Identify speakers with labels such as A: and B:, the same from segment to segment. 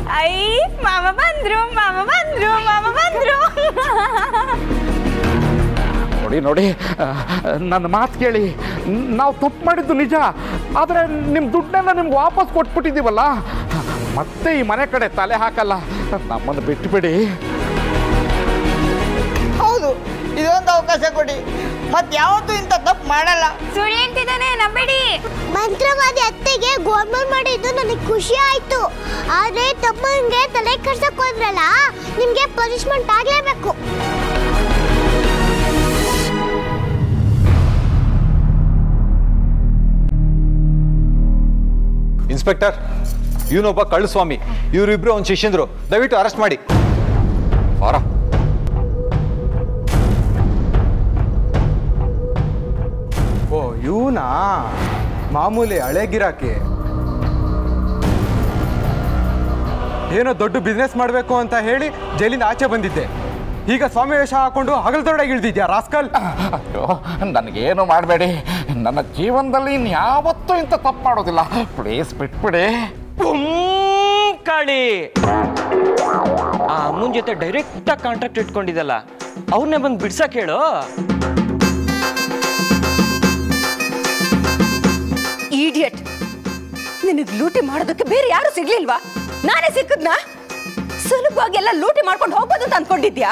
A: I ಮಾಮ ಬಂದ್ರು ಮಾಮ ಬಂದ್ರು ಮಾಮ ಬಂದ್ರು
B: ನೋಡಿ ನೋಡಿ ಆ, ನನ್ನ ಮಾತು ಕೇಳಿ ನಾವು ತಪ್ಪು ಮಾಡಿದ್ದು ನಿಜ ಆದರೆ ನಿಮ್ಮ ದುಡ್ಡನ್ನ ನಿಮ್ಗೆ ವಾಪಸ್ ಕೊಟ್ಬಿಟ್ಟಿದ್ದೀವಲ್ಲ ಮತ್ತೆ ಈ ಮನೆ ಕಡೆ ತಲೆ ಹಾಕಲ್ಲ ನಮ್ಮನ್ನು ಬಿಟ್ಟುಬಿಡಿ
C: ಹೌದು ಇದೊಂದು ಅವಕಾಶ ಕೊಡಿ ಮತ್ತೆ ಯಾವತ್ತೂ ಇಂಥ ತಪ್ಪು ಮಾಡಲ್ಲ
A: ಸುಳ್ಳು ಹೇಳ್ತಿದ್ದಾನೆ ನಂಬೇಡಿ
D: ಮಂತ್ರವಾದಿ ಅತ್ತೆಗೆ ಗೋರ್ಮೆಂಟ್ ಮಾಡಿದ್ದು ನನಗೆ ಖುಷಿ ಆಯ್ತು ಆದ್ರೆ ತಮ್ಮಂಗೆ ತಲೆ ಕರ್ಸಕ್ ಹೋದ್ರಲ್ಲ ನಿಮ್ಗೆ ಪನಿಷ್ಮೆಂಟ್ ಆಗ್ಲೇಬೇಕು
E: ಇನ್ಸ್ಪೆಕ್ಟರ್ ಇವನೊಬ್ಬ ಕಳ್ಳುಸ್ವಾಮಿ ಇವರಿಬ್ರು ಅವ್ನ ಶಿಷ್ಯಂದ್ರು ದಯವಿಟ್ಟು ಅರೆಸ್ಟ್ ಮಾಡಿ ಅವರ
F: ಓ ಇವನಾ ಮಾಮೂಲಿ ಹಳೆ ಗಿರಾಕಿ ಏನೋ ದೊಡ್ಡ ಬಿಸ್ನೆಸ್ ಮಾಡಬೇಕು ಅಂತ ಹೇಳಿ ಜೈಲಿಂದ ಆಚೆ ಬಂದಿದ್ದೆ ಈಗ ಸ್ವಾಮಿ ವೇಷ ಹಾಕೊಂಡು ಹಗಲ್ದೊಳಗೆ ಇಳ್ದಿದ್ಯಾ ರಾಸ್ಕಲ್
B: ಅಯ್ಯೋ ನನಗೇನು ಮಾಡಬೇಡಿ ನನ್ನ ಜೀವನದಲ್ಲಿ ಇನ್ಯಾವತ್ತೂ ಇಂಥ ತಪ್ಪು ಮಾಡೋದಿಲ್ಲ ಪ್ಲೀಸ್ ಬಿಟ್ಬಿಡಿ
G: ಕಾಳಿ ಆ ಅಮ್ಮನ ಜೊತೆ ಡೈರೆಕ್ಟಾಗಿ ಕಾಂಟ್ರಾಕ್ಟ್ ಇಟ್ಕೊಂಡಿದ್ದಲ್ಲ ಅವ್ರನ್ನೇ ಬಂದು ಬಿಡ್ಸಕ್ ಹೇಳು
H: ಈಡಿಯಟ್ ನಿನಗೆ ಲೂಟಿ ಮಾಡೋದಕ್ಕೆ ಬೇರೆ ಯಾರು ಸಿಗ್ಲಿಲ್ವಾ ನಾನೇ ಸಿಕ್ಕದ್ನಾ ಸುಲಭವಾಗಿ ಎಲ್ಲ ಲೂಟಿ ಮಾಡ್ಕೊಂಡು ಹೋಗ್ಬೋದು ಅಂತ ಅನ್ಕೊಂಡಿದ್ಯಾ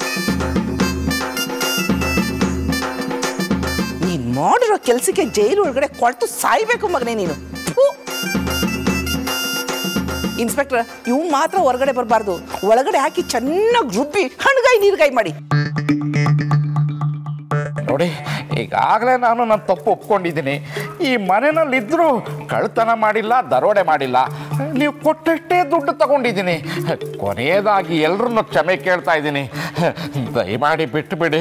I: ನೀನ್ ಮಾಡಿರೋ ಕೆಲಸಕ್ಕೆ ಜೈಲು ಒಳಗಡೆ ಕೊಳ್ತು ಸಾಯ್ಬೇಕು ಮಗನೇ ನೀನು ಥು. ಇನ್ಸ್ಪೆಕ್ಟರ್ ಇವ್ ಮಾತ್ರ ಹೊರಗಡೆ ಬರಬಾರ್ದು ಒಳಗಡೆ ಹಾಕಿ ಚೆನ್ನಾಗಿ ರುಬ್ಬಿ ಹಣ್ಗಾಯಿ ನೀರ್ಗಾಯಿ ಮಾಡಿ
B: ನೋಡಿ ಈಗಾಗಲೇ ನಾನು ನನ್ನ ತಪ್ಪು ಒಪ್ಕೊಂಡಿದ್ದೀನಿ ಈ ಮನೆಯಲ್ಲಿದ್ದರೂ ಕಳ್ತನ ಮಾಡಿಲ್ಲ ದರೋಡೆ ಮಾಡಿಲ್ಲ ನೀವು ಕೊಟ್ಟಷ್ಟೇ ದುಡ್ಡು ತಗೊಂಡಿದ್ದೀನಿ ಕೊನೆಯದಾಗಿ ಎಲ್ಲರನ್ನು ಕ್ಷಮೆ ಕೇಳ್ತಾ ಇದ್ದೀನಿ ದಯಮಾಡಿ ಬಿಟ್ಟುಬಿಡಿ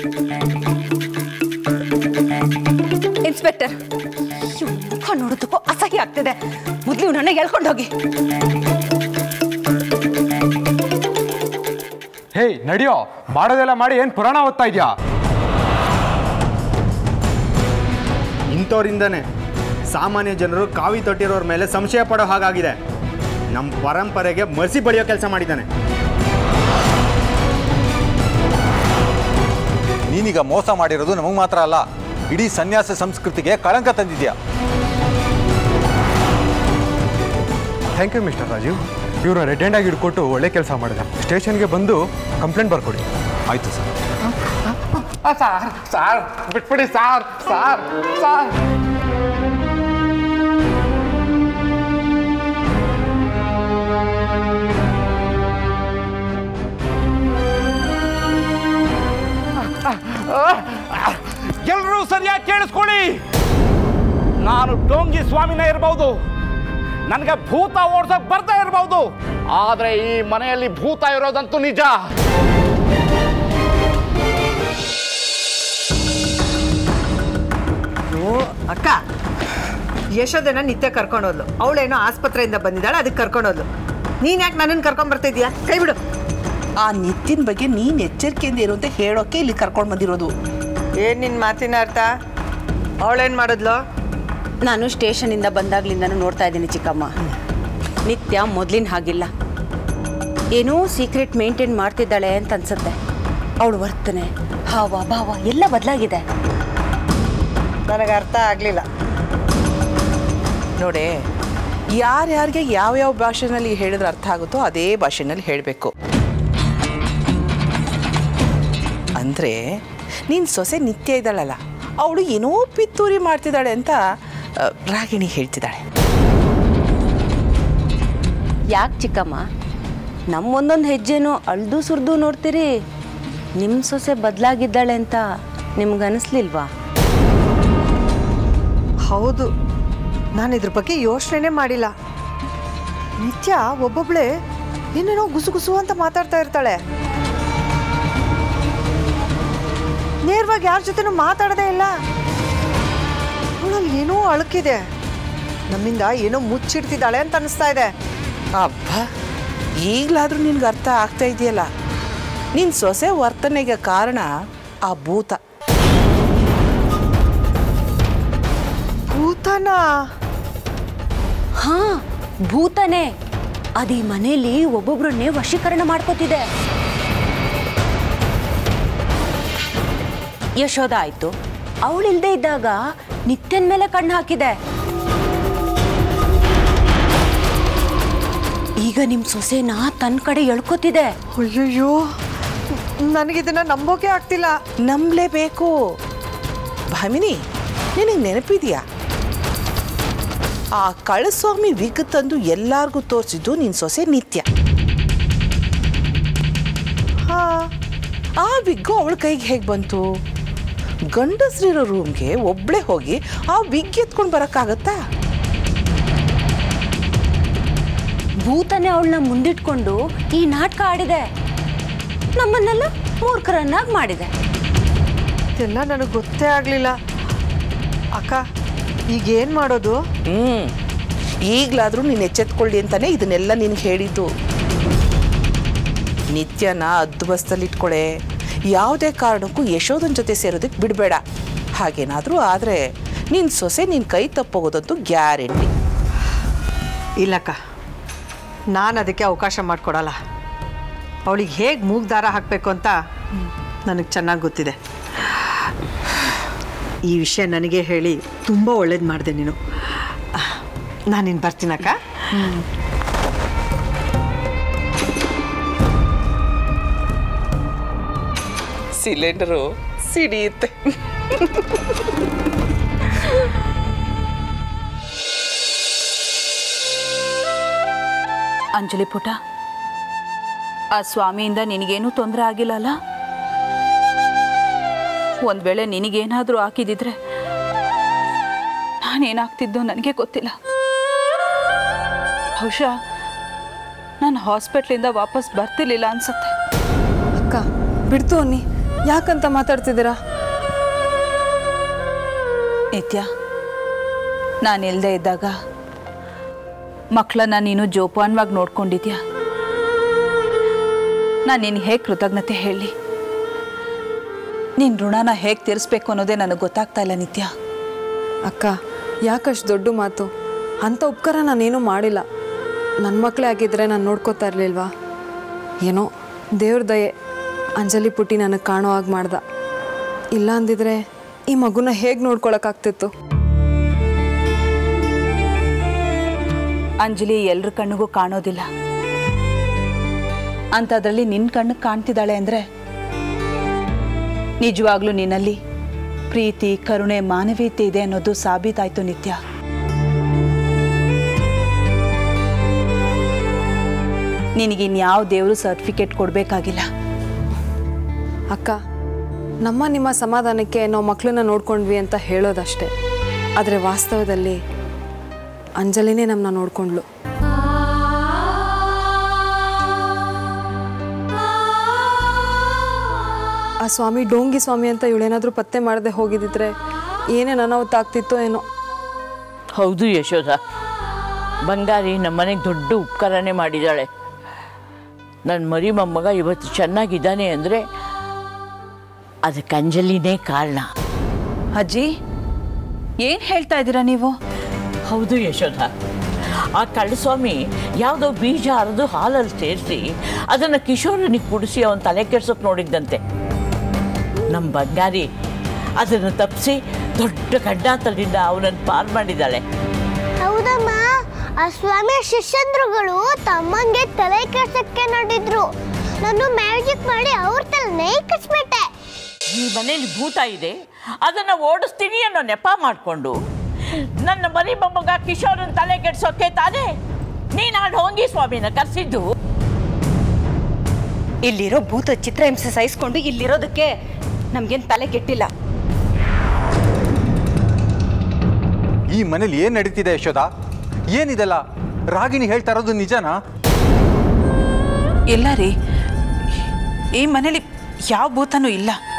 H: ಇನ್ಸ್ಪೆಕ್ಟರ್ ಇವ್ನ್ ಮುಖ ನೋಡೋದಕ್ಕೂ ಅಸಹ್ಯ ಆಗ್ತಿದೆ ಮೊದಲು ನನಗೆ ಹೇಳ್ಕೊಂಡು ಹೋಗಿ
F: ಹೇಯ್ ನಡಿಯೋ ಮಾಡೋದೆಲ್ಲ ಮಾಡಿ ಏನು ಪುರಾಣ ಓದ್ತಾ ಇದ್ಯಾ
J: ಇಂಥವ್ರಿಂದನೇ ಸಾಮಾನ್ಯ ಜನರು ಕಾವಿ ತೊಟ್ಟಿರೋರ ಮೇಲೆ ಸಂಶಯ ಪಡೋ ಹಾಗಾಗಿದೆ ನಮ್ಮ ಪರಂಪರೆಗೆ ಮಸಿ ಬಳಿಯೋ ಕೆಲಸ ಮಾಡಿದ್ದಾನೆ
E: ನೀನೀಗ ಮೋಸ ಮಾಡಿರೋದು ನಮಗೆ ಮಾತ್ರ ಅಲ್ಲ ಇಡೀ ಸನ್ಯಾಸ ಸಂಸ್ಕೃತಿಗೆ ಕಳಂಕ ತಂದಿದ್ಯಾ
F: ಥ್ಯಾಂಕ್ ಯು ಮಿಸ್ಟರ್ ರಾಜೀವ್ ಇವರು ರೆಡ್ ಹ್ಯಾಂಡ್ ಆಗಿ ಹಿಡ್ಕೊಟ್ಟು ಒಳ್ಳೆ ಕೆಲಸ ಮಾಡಿದೆ ಸ್ಟೇಷನ್ಗೆ ಬಂದು ಕಂಪ್ಲೇಂಟ್ ಬರ್ಕೊಡಿ
E: ಆಯ್ತು ಸರ್
B: ಸಾರ್ ಸಾರ್ ಬಿಟ್ಬಿಡಿ ಸಾರ್ ಸಾರ್ ಸಾರ್ ಎಲ್ಲರೂ ಸರಿಯಾಗಿ ಕೇಳಿಸ್ಕೊಳ್ಳಿ ನಾನು ಡೋಂಗಿ ಸ್ವಾಮಿನೇ ಇರಬಹುದು ನನಗೆ ಭೂತ ಓಡ್ಸಕ್ ಬರ್ತಾ ಇರಬಹುದು ಆದ್ರೆ ಈ ಮನೆಯಲ್ಲಿ ಭೂತ ಇರೋದಂತೂ ನಿಜ
K: ಓ ಅಕ್ಕ ಯಶೋದನ ನಿತ್ಯ ಕರ್ಕೊಂಡೋದ್ಲು ಅವಳೇನೋ ಆಸ್ಪತ್ರೆಯಿಂದ ಬಂದಿದ್ದಾಳೆ ಅದಕ್ಕೆ ಕರ್ಕೊಂಡೋದ್ಲು ನೀನ್ ಯಾಕೆ ನನ್ನನ್ನು ಕರ್ಕೊಂಡ್ ಬರ್ತಿದ್ಯಾ ಕೈ ಬಿಡು
I: ಆ ನಿತ್ತಿನ ಬಗ್ಗೆ ನೀನ್ ಎಚ್ಚರಿಕೆಯಿಂದ ಇರು ಅಂತ ಹೇಳೋಕೆ ಇಲ್ಲಿ ಕರ್ಕೊಂಡು ಬಂದಿರೋದು
K: ಏನ್ ನಿನ್ ಮಾತಿನ ಅರ್ಥ ಅವಳೇನ್ ಮಾಡಿದ್ಲು
H: ನಾನು ಸ್ಟೇಷನಿಂದ ಬಂದಾಗ್ಲಿಂದನೂ ನೋಡ್ತಾ ಇದ್ದೀನಿ ಚಿಕ್ಕಮ್ಮ ನಿತ್ಯ ಮೊದಲಿನ ಹಾಗಿಲ್ಲ ಏನೋ ಸೀಕ್ರೆಟ್ ಮೇಂಟೈನ್ ಮಾಡ್ತಿದ್ದಾಳೆ ಅಂತ ಅನ್ಸುತ್ತೆ ಅವಳು ವರ್ತನೆ ಹಾವ ಭಾವ ಎಲ್ಲ ಬದಲಾಗಿದೆ
K: ನನಗೆ ಅರ್ಥ ಆಗ್ಲಿಲ್ಲ
I: ನೋಡೆ ಯಾರ್ಯಾರಿಗೆ ಯಾವ್ಯಾವ ಭಾಷೆನಲ್ಲಿ ಹೇಳಿದ್ರೆ ಅರ್ಥ ಆಗುತ್ತೋ ಅದೇ ಭಾಷೆನಲ್ಲಿ ಹೇಳಬೇಕು ಅಂದರೆ ನೀನು ಸೊಸೆ ನಿತ್ಯ ಇದ್ದಾಳಲ್ಲ ಅವಳು ಏನೋ ಪಿತ್ತೂರಿ ಮಾಡ್ತಿದ್ದಾಳೆ ಅಂತ ಆ, ರಾಗಿಣಿ ಹೇಳ್ತಿದ್ದಾಳೆ
H: ಯಾಕೆ ಚಿಕ್ಕಮ್ಮ ನಮ್ಮ ಒಂದೊಂದು ಹೆಜ್ಜೆನೂ ಅಳ್ದು ಸುರಿದು ನೋಡ್ತೀರಿ ನಿಮ್ಮ ಸೊಸೆ ಬದಲಾಗಿದ್ದಾಳೆ ಅಂತ ನಿಮ್ಗೆ ಅನಿಸ್ಲಿಲ್ವಾ
K: ಹೌದು ನಾನು ಇದ್ರ ಬಗ್ಗೆ ಯೋಚನೆ ಮಾಡಿಲ್ಲ ನಿತ್ಯ ಒಬ್ಬೊಬ್ಳೆ ಏನೇನೋ ಗುಸು ಗುಸು ಅಂತ ಮಾತಾಡ್ತಾ ಇರ್ತಾಳೆ ನೇರವಾಗಿ ಯಾರ ಜೊತೆನೂ ಮಾತಾಡದೇ ಇಲ್ಲ ಅವಳಲ್ಲಿ ಏನೋ ಅಳುಕಿದೆ ನಮ್ಮಿಂದ ಏನೋ ಮುಚ್ಚಿಡ್ತಿದ್ದಾಳೆ ಅಂತ ಅನಿಸ್ತಾ ಇದೆ
I: ಅಬ್ಬ ಈಗಲಾದರೂ ನಿನ್ಗೆ ಅರ್ಥ ಆಗ್ತಾ ಇದೆಯಲ್ಲ ನಿನ್ನ ಸೊಸೆ ವರ್ತನೆಗೆ ಕಾರಣ ಆ ಭೂತ
K: ಭೂತನ
H: ಹಾ ಭೂತನೇ ಅದು ಈ ಮನೆಯಲ್ಲಿ ಒಬ್ಬೊಬ್ರನ್ನೇ ವಶೀಕರಣ ಮಾಡ್ಕೋತಿದೆ ಯಶೋಧ ಆಯ್ತು ಅವಳಿಲ್ದೇ ಇದ್ದಾಗ ನಿತ್ಯನ್ ಮೇಲೆ ಕಣ್ಣು ಹಾಕಿದೆ ಈಗ ನಿಮ್ ಸೊಸೆನ ತನ್ನ ಕಡೆ ಎಳ್ಕೊತಿದೆ
K: ಅಯ್ಯಯ್ಯೋ ನನಗಿದನ್ನ ನಂಬೋಕೆ ಆಗ್ತಿಲ್ಲ
I: ನಂಬಲೇಬೇಕು ಭಾಮಿನಿ ನಿನಗೆ ನೆನಪಿದೆಯಾ ಆ ಕಳಸ್ವಾಮಿ ವಿಗ್ ತಂದು ಎಲ್ಲಾರ್ಗೂ ತೋರಿಸಿದ್ದು ನಿನ್ನ ಸೊಸೆ ನಿತ್ಯ ಹಾ ಆ ವಿಗ್ಗು ಅವಳ ಕೈಗೆ ಹೇಗೆ ಬಂತು ಗಂಡಸ್ರಿರೋ ರೂಮ್ಗೆ ಒಬ್ಳೆ ಹೋಗಿ ಆ ವಿಗ್ ಎತ್ಕೊಂಡು ಬರೋಕ್ಕಾಗತ್ತಾ
H: ಭೂತನೇ ಅವಳನ್ನ ಮುಂದಿಟ್ಕೊಂಡು ಈ ನಾಟಕ ಆಡಿದೆ ನಮ್ಮನ್ನೆಲ್ಲ ಮೂರ್ಖರನ್ನಾಗಿ ಮಾಡಿದೆ
K: ಇದೆಲ್ಲ ನನಗೆ ಗೊತ್ತೇ ಆಗಲಿಲ್ಲ ಅಕ್ಕ ಈಗ ಏನು ಮಾಡೋದು
I: ಹ್ಞೂ ಈಗಲಾದರೂ ನೀನು ಎಚ್ಚೆತ್ಕೊಳ್ಳಿ ಅಂತಾನೆ ಇದನ್ನೆಲ್ಲ ನಿನಗೆ ಹೇಳಿದ್ದು ನಿತ್ಯನ ಅದ್ದು ಬಸ್ತಲ್ಲಿ ಇಟ್ಕೊಳೆ ಯಾವುದೇ ಕಾರಣಕ್ಕೂ ಯಶೋಧನ್ ಜೊತೆ ಸೇರೋದಕ್ಕೆ ಬಿಡಬೇಡ ಹಾಗೇನಾದರೂ ಆದರೆ ನಿನ್ನ ಸೊಸೆ ನಿನ್ನ ಕೈ ತಪ್ಪೋಗೋದಂತೂ ಗ್ಯಾರಂಟಿ
K: ಇಲ್ಲಕ್ಕ ನಾನು ಅದಕ್ಕೆ ಅವಕಾಶ ಮಾಡಿಕೊಡಲ್ಲ ಅವಳಿಗೆ ಹೇಗೆ ಮೂಗ್ ದಾರ ಹಾಕಬೇಕು ಅಂತ ನನಗೆ ಚೆನ್ನಾಗಿ ಗೊತ್ತಿದೆ ಈ ವಿಷಯ ನನಗೆ ಹೇಳಿ ತುಂಬ ಒಳ್ಳೇದು ಮಾಡಿದೆ ನೀನು ನಾನಿನ್ನು ಬರ್ತೀನಕ್ಕ
I: ಸಿಲಿಂಡರು ಸಿಡಿಯುತ್ತೆ
L: ಅಂಜಲಿ ಪುಟ ಆ ಸ್ವಾಮಿಯಿಂದ ನಿನಗೇನೂ ತೊಂದರೆ ಆಗಿಲ್ಲಲ್ಲ ಒಂದು ವೇಳೆ ನಿನಗೇನಾದರೂ ಹಾಕಿದಿದ್ರೆ ನಾನೇನಾಗ್ತಿದ್ದೋ ನನಗೆ ಗೊತ್ತಿಲ್ಲ ಬಹುಶಃ ನಾನು ಹಾಸ್ಪಿಟ್ಲಿಂದ ವಾಪಸ್ ಬರ್ತಿರ್ಲಿಲ್ಲ ಅನ್ಸತ್ತೆ
A: ಅಕ್ಕ ಬಿಡ್ತು ಅನ್ನಿ ಯಾಕಂತ ಮಾತಾಡ್ತಿದ್ದೀರಾ
L: ನಿತ್ಯ ನಾನು ಇಲ್ಲದೆ ಇದ್ದಾಗ ಮಕ್ಕಳನ್ನ ನೀನು ಜೋಪಾನವಾಗಿ ನೋಡ್ಕೊಂಡಿದ್ಯಾ ನಾನು ನಿನಗೆ ಹೇಗೆ ಕೃತಜ್ಞತೆ ಹೇಳಿ ನಿನ್ನ ಋಣನ ಹೇಗೆ ತೀರಿಸ್ಬೇಕು ಅನ್ನೋದೇ ನನಗೆ ಗೊತ್ತಾಗ್ತಾ ಇಲ್ಲ ನಿತ್ಯ
A: ಅಕ್ಕ ಯಾಕಷ್ಟು ದೊಡ್ಡ ಮಾತು ಅಂಥ ಉಪಕಾರ ನಾನೇನೂ ಮಾಡಿಲ್ಲ ನನ್ನ ಮಕ್ಕಳೇ ಆಗಿದ್ದರೆ ನಾನು ನೋಡ್ಕೋತಾ ಇರಲಿಲ್ವಾ ಏನೋ ದೇವ್ರ ದಯೆ ಅಂಜಲಿ ಪುಟ್ಟಿ ನನಗೆ ಕಾಣೋ ಹಾಗೆ ಮಾಡ್ದ ಇಲ್ಲ ಅಂದಿದ್ರೆ ಈ ಮಗುನ ಹೇಗೆ ನೋಡ್ಕೊಳಕ್ಕಾಗ್ತಿತ್ತು
L: ಅಂಜಲಿ ಎಲ್ರ ಕಣ್ಣಿಗೂ ಕಾಣೋದಿಲ್ಲ ಅಂಥದ್ರಲ್ಲಿ ನಿನ್ನ ಕಣ್ಣಿಗೆ ಕಾಣ್ತಿದ್ದಾಳೆ ಅಂದರೆ ನಿಜವಾಗ್ಲೂ ನಿನ್ನಲ್ಲಿ ಪ್ರೀತಿ ಕರುಣೆ ಮಾನವೀಯತೆ ಇದೆ ಅನ್ನೋದು ಸಾಬೀತಾಯ್ತು ನಿತ್ಯ ನಿನಗಿನ್ಯಾವ ದೇವರು ಸರ್ಟಿಫಿಕೇಟ್ ಕೊಡಬೇಕಾಗಿಲ್ಲ
A: ಅಕ್ಕ ನಮ್ಮ ನಿಮ್ಮ ಸಮಾಧಾನಕ್ಕೆ ನಾವು ಮಕ್ಕಳನ್ನ ನೋಡ್ಕೊಂಡ್ವಿ ಅಂತ ಹೇಳೋದಷ್ಟೇ ಆದರೆ ವಾಸ್ತವದಲ್ಲಿ ಅಂಜಲಿನೇ ನಮ್ಮನ್ನ ನೋಡ್ಕೊಂಡ್ಲು ಆ ಸ್ವಾಮಿ ಡೋಂಗಿ ಸ್ವಾಮಿ ಅಂತ ಇವಳೇನಾದರೂ ಪತ್ತೆ ಮಾಡದೆ ಹೋಗಿದ್ದಿದ್ರೆ ಏನೇನು ಅನಾಹುತ ಆಗ್ತಿತ್ತೋ ಏನೋ
M: ಹೌದು ಯಶೋಧ ಬಂಗಾರಿ ನಮ್ಮನೆಗೆ ದೊಡ್ಡ ಉಪಕಾರನೇ ಮಾಡಿದ್ದಾಳೆ ನನ್ನ ಮರಿ ಮೊಮ್ಮಗ ಇವತ್ತು ಚೆನ್ನಾಗಿದ್ದಾನೆ ಅಂದರೆ ಅದಕ್ಕೆ ಅಂಜಲಿನೇ ಕಾರಣ
L: ಅಜ್ಜಿ ಏನು ಹೇಳ್ತಾ ಇದ್ದೀರಾ ನೀವು
M: ಹೌದು ಯಶೋಧ ಆ ಕಳ್ಳಸ್ವಾಮಿ ಯಾವುದೋ ಬೀಜ ಹರಿದು ಹಾಲಲ್ಲಿ ಸೇರಿಸಿ ಅದನ್ನು ಕಿಶೋರನಿಗೆ ಕುಡಿಸಿ ಅವನ ತಲೆ ಕೆಡ್ಸೋಕೆ ನೋಡಿದ್ದಂತೆ ನಮ್ಮ ಬಂಗಾರಿ ಅದನ್ನು ತಪ್ಪಿಸಿ ದೊಡ್ಡ ಗಡ್ಡಾತದಿಂದ ಅವನನ್ನು ಪಾರು ಮಾಡಿದ್ದಾಳೆ
D: ಹೌದಮ್ಮ ಆ ಸ್ವಾಮಿಯ ಶಿಷ್ಯಂದ್ರುಗಳು ತಮ್ಮಂಗೆ ತಲೆ ಕೆಡ್ಸಕ್ಕೆ ನೋಡಿದ್ರು ನಾನು ಮ್ಯಾಜಿಕ್ ಮಾಡಿ ಅವ್ರ ತಲೆನೇ ಕಚ್ಬಿಟ್ಟೆ
M: ಈ ಮನೇಲಿ ಭೂತ ಇದೆ ಅದನ್ನು ಓಡಿಸ್ತೀನಿ ಅನ್ನೋ ನೆಪ ಮಾಡಿಕೊಂಡು ನನ್ನ ಮರಿ ಮೊಮ್ಮಗ ಕಿಶೋರನ ತಲೆ ಕೆಡ್ಸೋಕೆ ತಾನೇ ನೀನು ಆ ಢೋಂಗಿ ಸ್ವಾಮಿನ ಕರೆಸಿದ್ದು
H: ಇಲ್ಲಿರೋ ಭೂತ ಚಿತ್ರಹಿಂಸೆ ಸಹಿಸ್ಕೊಂಡು ಇಲ್ಲಿರೋದಕ್ಕೆ ನಮ್ಗೇನು ತಲೆ ಕೆಟ್ಟಿಲ್ಲ
E: ಈ ಮನೇಲಿ ಏನು ನಡೀತಿದೆ ಯಶೋದ ಏನಿದೆಲ್ಲ ರಾಗಿಣಿ ಹೇಳ್ತಾ ಇರೋದು ನಿಜನಾ
L: ಇಲ್ಲ ರೀ ಈ ಮನೇಲಿ ಯಾವ ಭೂತನೂ ಇಲ್ಲ